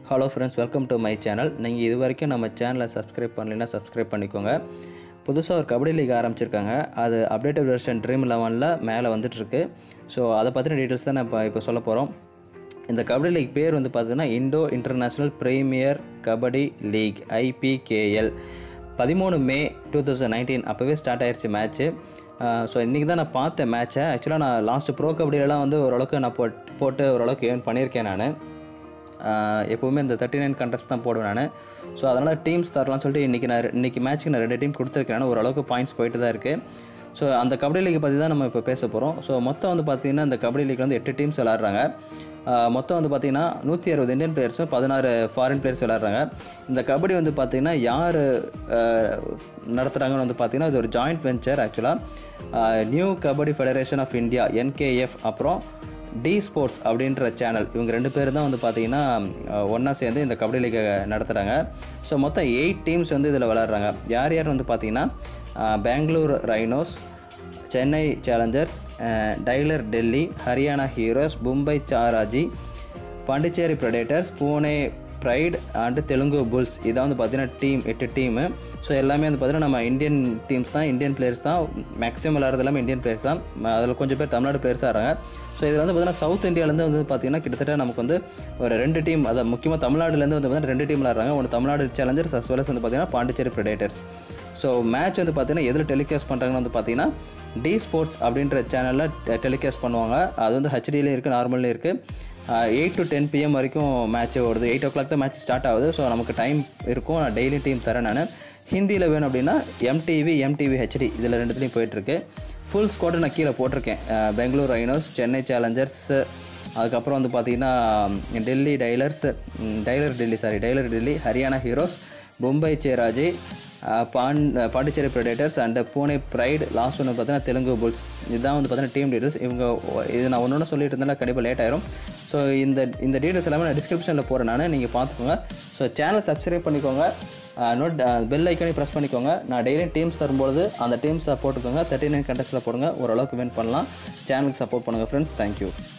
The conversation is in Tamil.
hello friends welcome to my channel நீங்கள் இது வரைக்கும் நம்ம சேனலை சப்ஸ்கிரைப் பண்ணலைன்னா சப்ஸ்கிரைப் பண்ணிக்கோங்க புதுசாக ஒரு கபடி லீக் ஆரம்பிச்சிருக்காங்க அது அப்டேட்டட் வெர்ஷன் ட்ரீம் லெவனில் மேலே வந்துட்டுருக்கு ஸோ அதை பற்றின டீட்டெயில்ஸ் தான் நான் இப்போ இப்போ சொல்ல போகிறோம் இந்த கபடி லீக் பேர் வந்து பார்த்தீங்கன்னா Indo international premier kabaddi league IPKL பதிமூணு மே டூ தௌசண்ட் நைன்டீன் அப்போவே ஸ்டார்ட் ஆயிடுச்சு மேட்ச்சு ஸோ இன்றைக்கி தான் நான் பார்த்தேன் மேட்ச்சை ஆக்சுவலாக நான் லாஸ்ட் ப்ரோ கபடியிலலாம் வந்து ஓரளவுக்கு நான் போட் போட்டு ஓரளவுக்கு ஏர்ன் பண்ணியிருக்கேன் நான் எப்போவுமே இந்த தேர்ட்டி நைன் கண்டஸ்ட் தான் போடுவேன் நான் ஸோ அதனால் டீம்ஸ் தரலாம்னு சொல்லிட்டு இன்றைக்கி நான் இன்றைக்கி மேட்ச்சுக்கு நான் ரெண்டு டீம் கொடுத்துருக்கேன் ஓரளவுக்கு பாயிண்ட்ஸ் போயிட்டு தான் இருக்குது ஸோ அந்த கபடி லீக் பற்றி தான் நம்ம இப்போ பேச போகிறோம் ஸோ மொத்தம் வந்து பார்த்திங்கன்னா இந்த கபடி லீக்ல வந்து எட்டு டீம்ஸ் விளாட்றாங்க மொத்தம் வந்து பார்த்திங்கன்னா நூற்றி அறுபது இந்தியன் பிளேயர்ஸும் பதினாறு ஃபாரின் பிளேயர்ஸ் விளாட்றாங்க இந்த கபடி வந்து பார்த்திங்கன்னா யார் நடத்துகிறாங்கன்னு வந்து பார்த்திங்கன்னா இது ஒரு ஜாயிண்ட் வெஞ்சர் ஆக்சுவலாக new kabaddi federation of India NKF அப்புறம் டி ஸ்போர்ட்ஸ் அப்படின்ற சேனல் இவங்க ரெண்டு பேர் தான் வந்து பார்த்திங்கன்னா ஒன்றா சேர்ந்து இந்த கபடி லீக்கை நடத்துகிறாங்க ஸோ மொத்தம் எயிட் டீம்ஸ் வந்து இதில் விளாட்றாங்க யார் யார் வந்து பார்த்திங்கன்னா பெங்களூர் ரைனோஸ் சென்னை சேலஞ்சர்ஸ் டைலர் டெல்லி ஹரியானா ஹீரோஸ் மும்பை சாராஜி Pondicherry predators Pune pride and Telugu bulls இதான் வந்து பார்த்தீங்கன்னா டீம் எட்டு டீமு ஸோ எல்லாமே வந்து பார்த்தீங்கன்னா நம்ம இந்தியன் டீம்ஸ் தான் இந்தியன் பிளேயர்ஸ் தான் மேக்ஸிமம் விளாட்றது எல்லாமே இந்தியன் பிளேயர்ஸ் தான் அதில் கொஞ்சம் பேர் தமிழ்நாடு பிளேயர்ஸாக இருக்காங்க ஸோ இதில் வந்து பார்த்தீங்கன்னா சவுத் இந்தியாவிலேருந்து வந்து பார்த்தீங்கன்னா கிட்டத்தட்ட நமக்கு வந்து ஒரு ரெண்டு டீம் அதை முக்கியமாக தமிழ்நாடுலேருந்து வந்து பார்த்தீங்கன்னா ரெண்டு டீம் விளாட்றாங்க ஒன்று தமிழ்நாடு சேலஞ்சர்ஸ் அஸ் வெல் வந்து பார்த்தீங்கன்னா பாண்டிச்சேரி ப்ரெடேட்டர்ஸ் ஸோ மேட்ச் வந்து பார்த்தீங்கன்னா எதில் டெலிகாஸ்ட் பண்ணுறாங்கன்னு வந்து பார்த்தீங்கன்னா டி ஸ்போர்ட்ஸ் அப்படின்ற சேனலில் டெலிகாஸ்ட் பண்ணுவாங்க அது வந்து ஹெச்டிலையும் இருக்குது நார்மல்லையும் இருக்குது எயிட் டு டென் பிஎம் வரைக்கும் மேட்ச் ஓடுது எயிட் ஓ கிளாக் தான் மேட்ச் ஸ்டார்ட் ஆகுது ஸோ நமக்கு டைம் இருக்கும் நான் டெய்லி டீம் தரேன் நான் ஹிந்தியில் வேணும் அப்படின்னா எம்டிவி எம்டிவி ஹெச்டி இதில் ரெண்டுத்துலேயும் போயிட்டுருக்கு ஃபுல் ஸ்குவாடு நான் கீழே போட்டிருக்கேன் பெங்களூர் ரைனோஸ் சென்னை சேலஞ்சர்ஸ் அதுக்கப்புறம் வந்து பார்த்தீங்கன்னா டெல்லி டைலர்ஸ் டைலர் டெல்லி சாரி டைலர் டெல்லி ஹரியானா ஹீரோஸ் மும்பை சேராஜி பான் Pondicherry predators and Pune pride last ஒன்று பார்த்தீங்கன்னா தெலுங்கு புல்ஸ் இதுதான் வந்து பார்த்தீங்கன்னா டீம் டீட்டெயில்ஸ் இவங்க இது நான் ஒன்று ஒன்று சொல்லிட்டு இருந்தாலும் கண்டிப்பாக லேட் ஆயிரும் ஸோ இந்த இந்த டீட்டெயில்ஸ் எல்லாமே நான் டிஸ்கிரிப்ஷனில் போகிறேன் நான் நீங்கள் பார்த்துக்கோங்க ஸோ சேனல் சப்ஸ்கிரைப் பண்ணிக்கோங்க நோட் பெல் ஐக்கனை ப்ரெஸ் பண்ணிக்கோங்க நான் டெய்லியும் டீம்ஸ் தரும்போது அந்த டீம்ஸை போட்டுக்கோங்க தேர்ட்டி நைன் கண்டஸ்ட்டில் போடுங்க ஓரளவுக்கு வின் பண்ணலாம் சேனலுக்கு சப்போர்ட் பண்ணுங்கள் ஃப்ரெண்ட்ஸ் தேங்க்யூ